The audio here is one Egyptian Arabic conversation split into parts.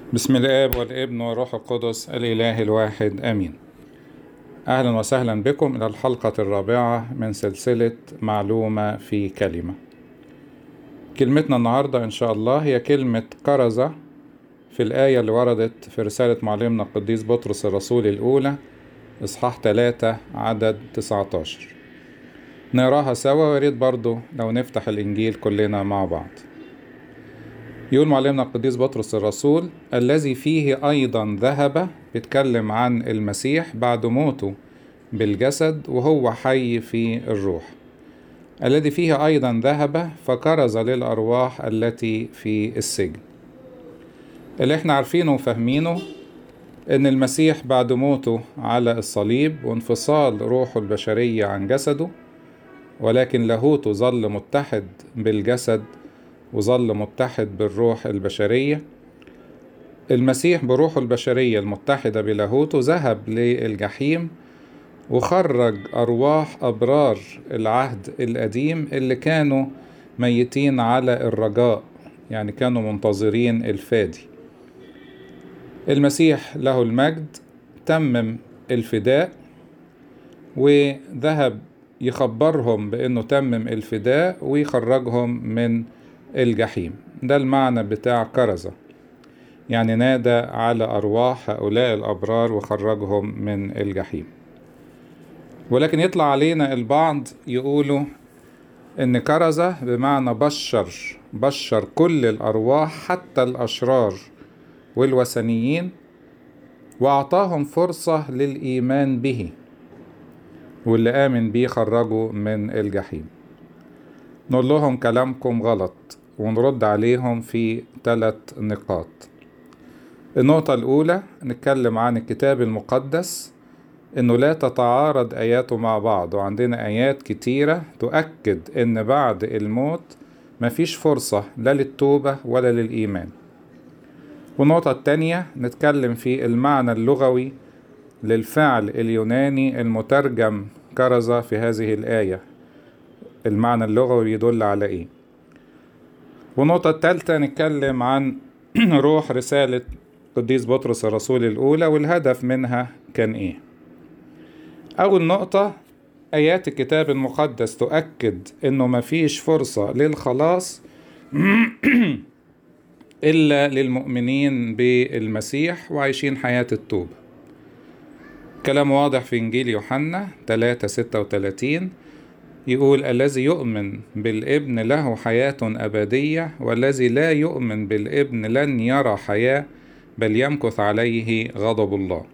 بسم الآب والابن والروح القدس الإله الواحد آمين أهلا وسهلا بكم إلى الحلقة الرابعة من سلسلة معلومة في كلمة كلمتنا النهاردة إن شاء الله هي كلمة كرزة في الآية اللي وردت في رسالة معلمنا القديس بطرس الرسول الأولى إصحاح 3 عدد 19 نقراها سوا وياريت برضو لو نفتح الإنجيل كلنا مع بعض يقول معلمنا القديس بطرس الرسول الذي فيه أيضا ذهب بيتكلم عن المسيح بعد موته بالجسد وهو حي في الروح الذي فيه أيضا ذهب فكرز للأرواح التي في السجن اللي احنا عارفينه وفاهمينه ان المسيح بعد موته على الصليب وانفصال روحه البشرية عن جسده ولكن لاهوته ظل متحد بالجسد وظل متحد بالروح البشرية المسيح بروحه البشرية المتحدة بلاهوته ذهب للجحيم وخرج أرواح أبرار العهد القديم اللي كانوا ميتين على الرجاء يعني كانوا منتظرين الفادي المسيح له المجد تمم الفداء وذهب يخبرهم بأنه تمم الفداء ويخرجهم من الجحيم ده المعنى بتاع كرزة يعني نادى على أرواح هؤلاء الأبرار وخرجهم من الجحيم ولكن يطلع علينا البعض يقولوا إن كرزة بمعنى بشر بشر كل الأرواح حتى الأشرار والوثنيين وأعطاهم فرصة للإيمان به واللي آمن بيه خرجوا من الجحيم نقول لهم كلامكم غلط ونرد عليهم في ثلاث نقاط النقطة الأولى نتكلم عن الكتاب المقدس إنه لا تتعارض آياته مع بعض وعندنا آيات كتيرة تؤكد إن بعد الموت مفيش فرصة لا للتوبة ولا للإيمان والنقطة التانية نتكلم في المعنى اللغوي للفعل اليوناني المترجم كرزة في هذه الآية المعنى اللغوي يدل على إيه والنقطة الثالثة نتكلم عن روح رسالة قديس بطرس الرسول الأولى والهدف منها كان إيه أول نقطة آيات الكتاب المقدس تؤكد إنه مفيش فرصة للخلاص إلا للمؤمنين بالمسيح وعايشين حياة التوبة كلام واضح في إنجيل يوحنا 3 36 يقول الذي يؤمن بالابن له حياة أبدية والذي لا يؤمن بالابن لن يرى حياة بل يمكث عليه غضب الله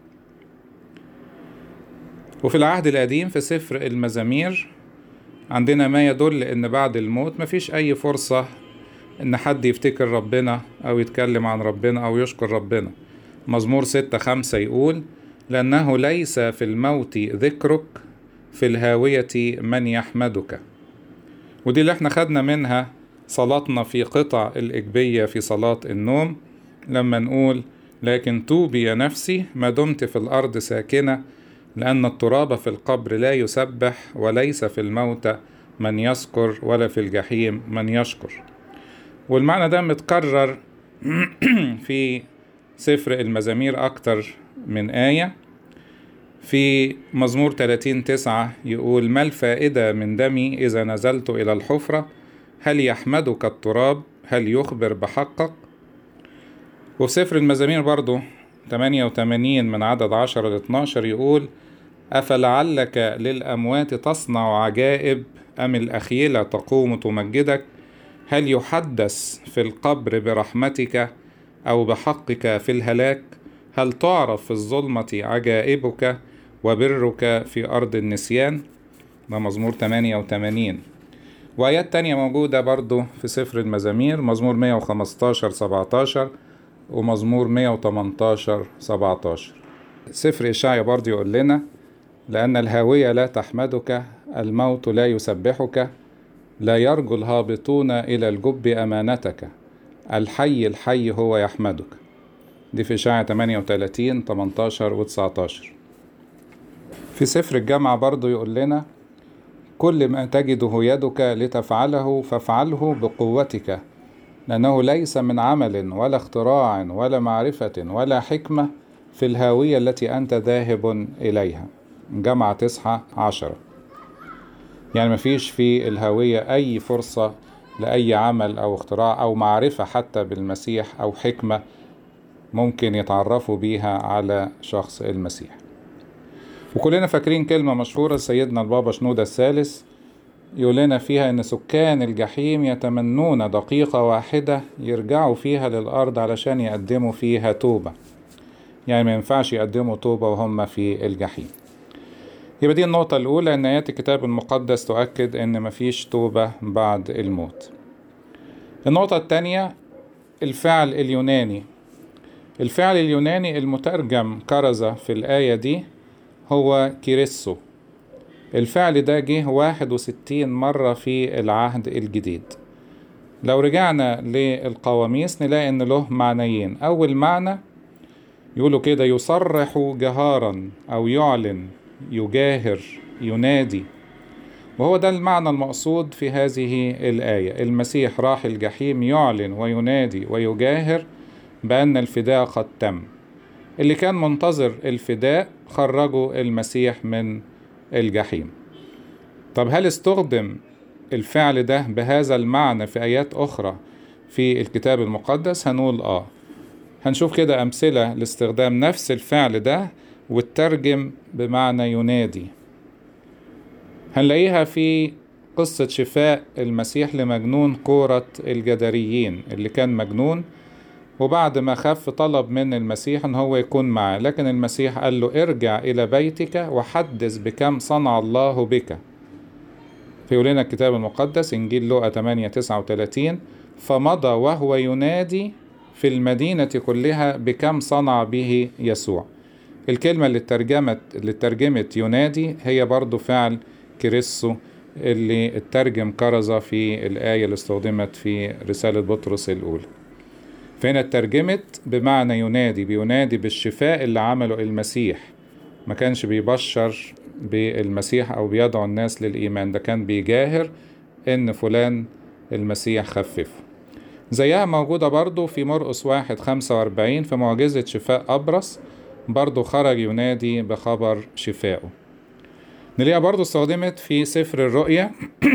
وفي العهد القديم في سفر المزامير عندنا ما يدل ان بعد الموت مفيش اي فرصة ان حد يفتكر ربنا او يتكلم عن ربنا او يشكر ربنا مزمور ستة خمسة يقول لأنه ليس في الموت ذكرك في الهاوية من يحمدك ودي اللي احنا خدنا منها صلاتنا في قطع الإجبية في صلاة النوم لما نقول لكن توبي يا نفسي ما دمت في الأرض ساكنة لأن التراب في القبر لا يسبح وليس في الموت من يذكر ولا في الجحيم من يشكر والمعنى ده متكرر في سفر المزامير أكتر من آية في مزمور 30 تسعة يقول ما الفائدة من دمي إذا نزلت إلى الحفرة هل يحمدك التراب هل يخبر بحقك وفي سفر المزامير برضو 88 من عدد 10 ل 12 يقول أفلعلك للأموات تصنع عجائب أم الأخيلة تقوم تمجدك هل يحدث في القبر برحمتك أو بحقك في الهلاك هل تعرف في الظلمة عجائبك وبرك في أرض النسيان ده مزمور 88 وآيات تانية موجودة برضو في سفر المزامير مزمور 115 17 ومزمور 118 17 سفر إشعيا برضو يقول لنا لأن الهاوية لا تحمدك الموت لا يسبحك لا يرجو الهابطون إلى الجب أمانتك الحي الحي هو يحمدك دي في إشاعة 38 18 و 19 في سفر الجامعة برضو يقول لنا كل ما تجده يدك لتفعله فافعله بقوتك لأنه ليس من عمل ولا اختراع ولا معرفة ولا حكمة في الهاوية التي أنت ذاهب إليها جمع تسعة عشرة يعني مفيش في الهاوية أي فرصة لأي عمل أو اختراع أو معرفة حتى بالمسيح أو حكمة ممكن يتعرفوا بيها على شخص المسيح وكلنا فاكرين كلمة مشهورة سيدنا البابا شنودة الثالث يقول لنا فيها إن سكان الجحيم يتمنون دقيقة واحدة يرجعوا فيها للأرض علشان يقدموا فيها توبة يعني ما ينفعش يقدموا توبة وهم في الجحيم يبقى دي النقطة الأولى إن آيات الكتاب المقدس تؤكد إن مفيش توبة بعد الموت النقطة التانية الفعل اليوناني الفعل اليوناني المترجم كرزة في الآية دي هو كيريسو الفعل ده جه واحد وستين مرة في العهد الجديد لو رجعنا للقواميس نلاقي ان له معنيين اول معنى يقولوا كده يصرح جهارا او يعلن يجاهر ينادي وهو ده المعنى المقصود في هذه الآية المسيح راح الجحيم يعلن وينادي ويجاهر بأن الفداء قد تم اللي كان منتظر الفداء خرجوا المسيح من الجحيم طب هل استخدم الفعل ده بهذا المعنى في آيات أخرى في الكتاب المقدس هنقول آه هنشوف كده أمثلة لاستخدام نفس الفعل ده والترجم بمعنى ينادي هنلاقيها في قصة شفاء المسيح لمجنون كورة الجدريين اللي كان مجنون وبعد ما خف طلب من المسيح ان هو يكون معاه لكن المسيح قال له ارجع الى بيتك وحدث بكم صنع الله بك فيقول لنا الكتاب المقدس انجيل لوقا 8 39 فمضى وهو ينادي في المدينة كلها بكم صنع به يسوع الكلمة اللي ترجمت اللي ترجمت ينادي هي برضو فعل كريسو اللي اترجم كرزة في الآية اللي استخدمت في رسالة بطرس الأولى فهنا اترجمت بمعنى ينادي بينادي بالشفاء اللي عمله المسيح ما كانش بيبشر بالمسيح أو بيدعو الناس للإيمان ده كان بيجاهر إن فلان المسيح خففه زيها موجودة برضو في مرقس واحد خمسة وأربعين في معجزة شفاء أبرص برضو خرج ينادي بخبر شفائه نلاقيها برضو استخدمت في سفر الرؤيا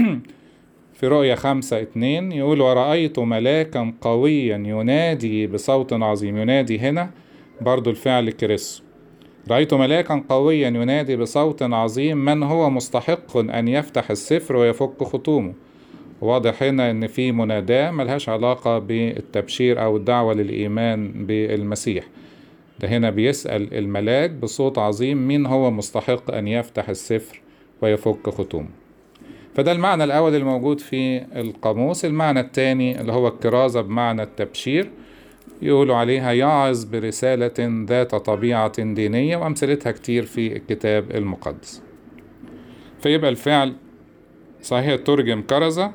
في رؤيا خمسة اتنين يقول ورأيت ملاكا قويا ينادي بصوت عظيم ينادي هنا برضو الفعل كريس رأيت ملاكا قويا ينادي بصوت عظيم من هو مستحق أن يفتح السفر ويفك خطومه واضح هنا ان في مناداة ملهاش علاقة بالتبشير او الدعوة للإيمان بالمسيح ده هنا بيسأل الملاك بصوت عظيم مين هو مستحق أن يفتح السفر ويفك ختومه فده المعنى الأول الموجود في القاموس المعنى الثاني اللي هو الكرازة بمعنى التبشير يقولوا عليها يعظ برسالة ذات طبيعة دينية وأمثلتها كتير في الكتاب المقدس فيبقى الفعل صحيح ترجم كرزة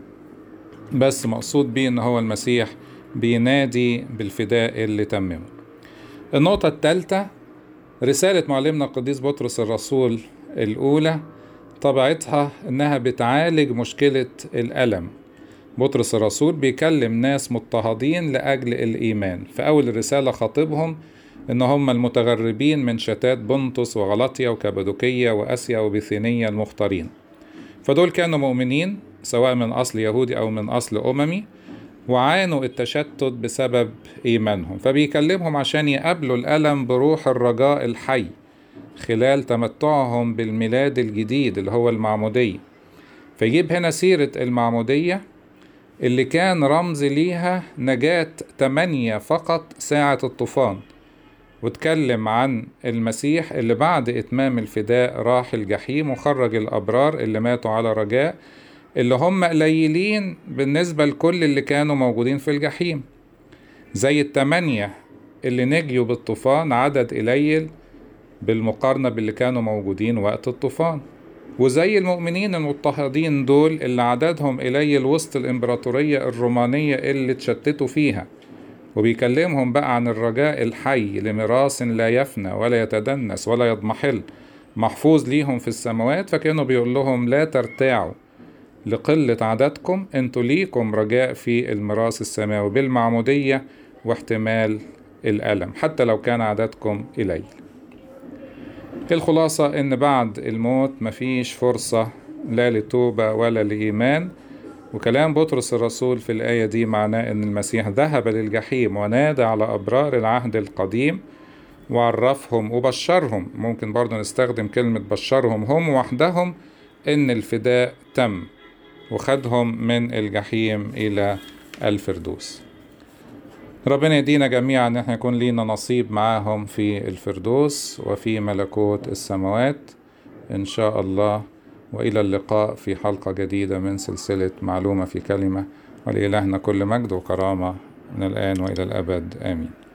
بس مقصود بيه ان هو المسيح بينادي بالفداء اللي تممه النقطة الثالثة رسالة معلمنا القديس بطرس الرسول الأولى طبيعتها إنها بتعالج مشكلة الألم بطرس الرسول بيكلم ناس مضطهدين لأجل الإيمان في أول الرسالة خاطبهم إن هم المتغربين من شتات بنطس وغلطية وكابادوكية وأسيا وبيثينية المختارين فدول كانوا مؤمنين سواء من أصل يهودي أو من أصل أممي وعانوا التشتت بسبب إيمانهم فبيكلمهم عشان يقابلوا الألم بروح الرجاء الحي خلال تمتعهم بالميلاد الجديد اللي هو المعمودية فيجيب هنا سيرة المعمودية اللي كان رمز ليها نجاة تمانية فقط ساعة الطوفان واتكلم عن المسيح اللي بعد إتمام الفداء راح الجحيم وخرج الأبرار اللي ماتوا على رجاء اللي هم قليلين بالنسبة لكل اللي كانوا موجودين في الجحيم زي التمانية اللي نجيوا بالطوفان عدد قليل بالمقارنة باللي كانوا موجودين وقت الطوفان وزي المؤمنين المضطهدين دول اللي عددهم قليل وسط الإمبراطورية الرومانية اللي اتشتتوا فيها وبيكلمهم بقى عن الرجاء الحي لميراث لا يفنى ولا يتدنس ولا يضمحل محفوظ ليهم في السماوات فكانوا بيقول لهم لا ترتاعوا لقلة عددكم انتوا ليكم رجاء في الميراث السماوي بالمعمودية واحتمال الألم حتى لو كان عددكم قليل الخلاصة إن بعد الموت مفيش فرصة لا لتوبة ولا لإيمان وكلام بطرس الرسول في الآية دي معناه إن المسيح ذهب للجحيم ونادى على أبرار العهد القديم وعرفهم وبشرهم ممكن برضو نستخدم كلمة بشرهم هم وحدهم إن الفداء تم وخدهم من الجحيم إلى الفردوس ربنا يدينا جميعا ان احنا يكون لينا نصيب معاهم في الفردوس وفي ملكوت السماوات ان شاء الله والى اللقاء في حلقه جديده من سلسله معلومه في كلمه ولالهنا كل مجد وكرامه من الان والى الابد امين